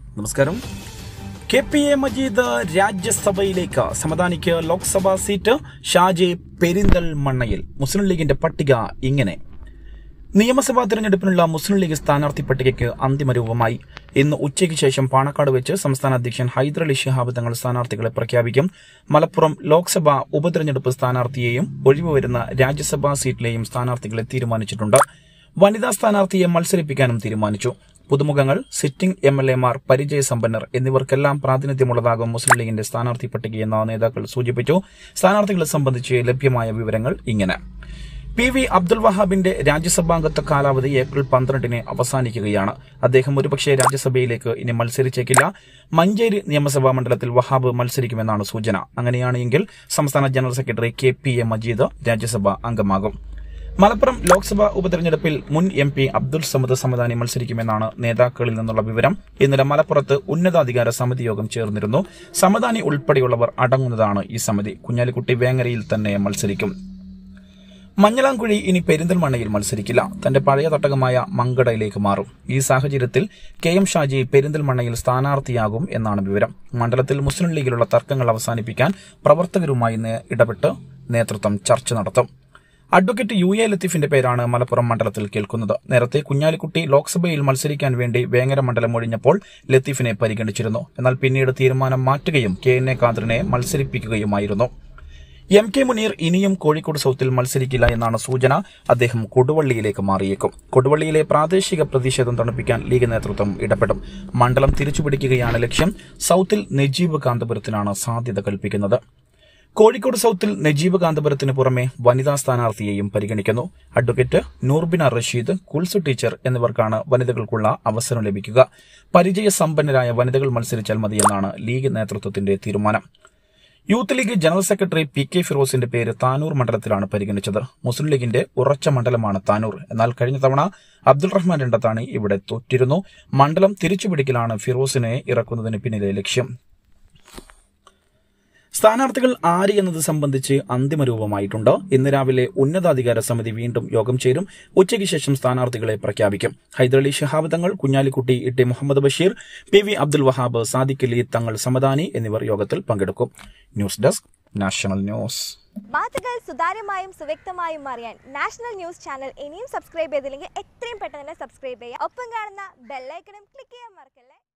നമസ്കാരം K P A Majeed രാജ്യസഭയിലേക്ക് സമദാനിക്ക് Lok Sabha seat Shaji പെരിന്തൽമണ്ണയിൽ മുസ്ലിം ലീഗിന്റെ പട്ടിക ഇങ്ങനെ നിയമസഭാ തെരഞ്ഞെടുപ്പിനുള്ള മുസ്ലിം ലീഗ് സ്ഥാനാർത്ഥി പട്ടികയ്ക്ക് അന്തിമ രൂപമായി ഇന്ന് ഉച്ചയ്ക്ക് ശേഷം പാണക്കാട് വെച്ച് സംസ്ഥാന അധ്യക്ഷൻ ഹൈദരലി ശിഹാബ് തങ്ങൾ സ്ഥാനാർത്ഥികളെ പ്രഖ്യാപിക്കും മലപ്പുറം ലോക്സഭാ ഉപതെരഞ്ഞെടുപ്പ് സ്ഥാനാർത്ഥിയെയും ഒഴിവുവരുന്ന രാജ്യസഭാ സീറ്റിലെയും സ്ഥാനാർത്ഥികളെ തീരുമാനിച്ചിട്ടുണ്ട് വനിതാ സ്ഥാനാർത്ഥിയെ മത്സരിപ്പിക്കാനും തീരുമാനിച്ചു പുതുമുഖങ്ങൾ സിറ്റിംഗ് എം എൽ എമാർ പരിചയസമ്പന്നർ എന്നിവർക്കെല്ലാം പ്രാതിനിധ്യമുള്ളതാകും മുസ്ലിം ലീഗിന്റെ സ്ഥാനാർത്ഥി പട്ടികയെന്ന് നേതാക്കൾ സൂചിപ്പിച്ചു സ്ഥാനാർത്ഥികളെ സംബന്ധിച്ച് ലഭ്യമായ വിവരങ്ങൾ ഇങ്ങനെ പി വി അബ്ദുൽ വഹാബിന്റെ രാജ്യസഭാംഗത്വ കാലാവധി ഏപ്രിൽ പന്ത്രണ്ടിന് അവസാനിക്കുകയാണ് അദ്ദേഹം ഒരുപക്ഷെ രാജ്യസഭയിലേക്ക് ഇനി മത്സരിച്ചേക്കില്ല മഞ്ചേരി നിയമസഭാ മണ്ഡലത്തിൽ വഹാബ് മത്സരിക്കുമെന്നാണ് സൂചന അങ്ങനെയാണെങ്കിൽ സംസ്ഥാന general secretary K P A Majeed Rajya Sabha അംഗമാകും മലപ്പുറം ലോക്സഭാ ഉപതെരഞ്ഞെടുപ്പിൽ മുൻ എം പി അബ്ദുൾ സമദ് സമദാനി മത്സരിക്കുമെന്നാണ് നേതാക്കളിൽ നിന്നുള്ള വിവരം ഇന്നലെ മലപ്പുറത്ത് ഉന്നതാധികാര സമിതി യോഗം ചേർന്നിരുന്നു സമദാനി ഉൾപ്പെടെയുള്ളവർ അടങ്ങുന്നതാണ് ഈ സമിതി കുഞ്ഞാലിക്കുട്ടി വേങ്ങരയിൽ തന്നെ മത്സരിക്കും മഞ്ഞളാംകുഴി ഇനി പെരിന്തൽമണ്ണയിൽ മത്സരിക്കില്ല തന്റെ പഴയ തട്ടകമായ മങ്കടയിലേക്ക് മാറും ഈ സാഹചര്യത്തിൽ കെ എം ഷാജി പെരിന്തൽമണ്ണയിൽ സ്ഥാനാർത്ഥിയാകും എന്നാണ് വിവരം മണ്ഡലത്തിൽ മുസ്ലിം ലീഗിലുള്ള തർക്കങ്ങൾ അവസാനിപ്പിക്കാൻ പ്രവർത്തകരുമായി നേ- ഇടപെട്ട് നേതൃത്വം ചർച്ച നടത്തും അഡ്വക്കേറ്റ് യു എ ലത്തീഫിന്റെ പേരാണ് മലപ്പുറം മണ്ഡലത്തിൽ കേൾക്കുന്നത് നേരത്തെ കുഞ്ഞാലിക്കുട്ടി ലോക്സഭയിൽ മത്സരിക്കാൻ വേണ്ടി വേങ്ങര മണ്ഡലം ഒഴിഞ്ഞപ്പോൾ ലത്തീഫിനെ പരിഗണിച്ചിരുന്നു എന്നാൽ പിന്നീട് തീരുമാനം മാറ്റുകയും കെ എൻ എ ഖാദറിനെ മത്സരിപ്പിക്കുകയുമായിരുന്നു എം കെ മുനീർ ഇനിയും കോഴിക്കോട് സൌത്തിൽ മത്സരിക്കില്ല എന്നാണ് സൂചന അദ്ദേഹം കൊടുവള്ളിയിലേക്ക് മാറിയേക്കും കൊടുവള്ളിയിലെ പ്രാദേശിക പ്രതിഷേധം തണുപ്പിക്കാൻ ലീഗ് നേതൃത്വം ഇടപെടും മണ്ഡലം തിരിച്ചുപിടിക്കുകയാണ് ലക്ഷ്യം സൌത്തിൽ നജീബ് കാന്തപുരത്തിനാണ് സാധ്യത കൽപ്പിക്കുന്നത് കോഴിക്കോട് സൌത്തിൽ നജീബ് കാന്തപുരത്തിന് പുറമെ വനിതാ സ്ഥാനാർത്ഥിയെയും പരിഗണിക്കുന്നു അഡ്വക്കേറ്റ് നൂർബിന റഷീദ് കുൽസു ടീച്ചർ എന്നിവർക്കാണ് വനിതകൾക്കുള്ള അവസരം ലഭിക്കുക പരിചയസമ്പന്നരായ വനിതകൾ മത്സരിച്ചാൽ മതിയെന്നാണ് ലീഗ് നേതൃത്വത്തിന്റെ തീരുമാനം youth league general secretary P K ഫിറോസിന്റെ പേര് താനൂർ മണ്ഡലത്തിലാണ് പരിഗണിച്ചത് മുസ്ലിം ലീഗിന്റെ ഉറച്ച മണ്ഡലമാണ് താനൂർ എന്നാൽ കഴിഞ്ഞ തവണ അബ്ദുൾ റഹ്മാൻ രണ്ടത്താണി ഇവിടെ തോറ്റിരുന്നു മണ്ഡലം തിരിച്ചുപിടിക്കലാണ് ഫിറോസിനെ ഇറക്കുന്നതിന് പിന്നിലെ ലക്ഷ്യം സ്ഥാനാർത്ഥികൾ ആര് എന്നത് സംബന്ധിച്ച് അന്തിമ രൂപമായിട്ടുണ്ട് ഇന്ന് രാവിലെ ഉന്നതാധികാര സമിതി വീണ്ടും യോഗം ചേരും ഉച്ചയ്ക്ക് ശേഷം സ്ഥാനാർത്ഥികളെ പ്രഖ്യാപിക്കും Hyderali Shihab Thangal Kunhalikutty E T Muhammad Basheer P V Abdul Wahab Sadiq Ali Thangal Samadani എന്നിവർ യോഗത്തിൽ പങ്കെടുക്കും ന്യൂസ് ഡെസ്ക് നാഷണൽ ന്യൂസ് വാർത്തകൾ സുതാര്യമായും സുവ്യക്തമായും അറിയാൻ നാഷണൽ ന്യൂസ് ചാനൽ ഇനിയും സബ്സ്ക്രൈബ് ചെയ്തില്ലെങ്കിൽ എത്രയും പെട്ടെന്ന് തന്നെ സബ്സ്ക്രൈബ് ചെയ്യുക ഒപ്പം കാണുന്ന ബെല്ലൈക്കണും ക്ലിക്ക് ചെയ്യാൻ മറക്കല്ല